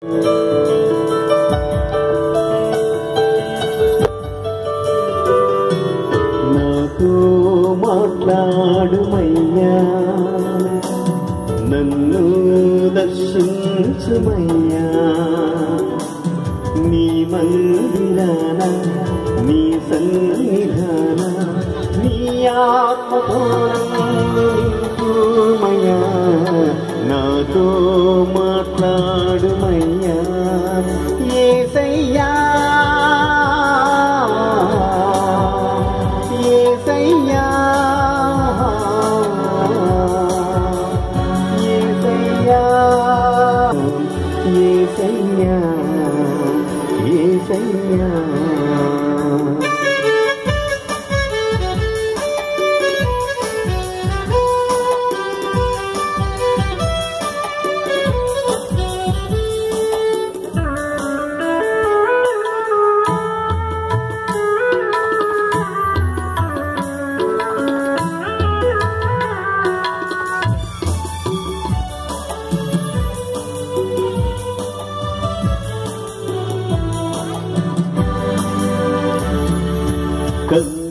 నాతో మాట్లాడుమయ్యా నన్ను దర్శించుమయ్యా నీ మందిరాన నీ సన్నిధాన నీ ఆత్మతోమయ్యా నాతో మాట్లాడుమయ్యా ఏసయ్యా ఏసయ్యా ఏసయ్యా ఏసయ్యా ఏసయ్యా కన్ను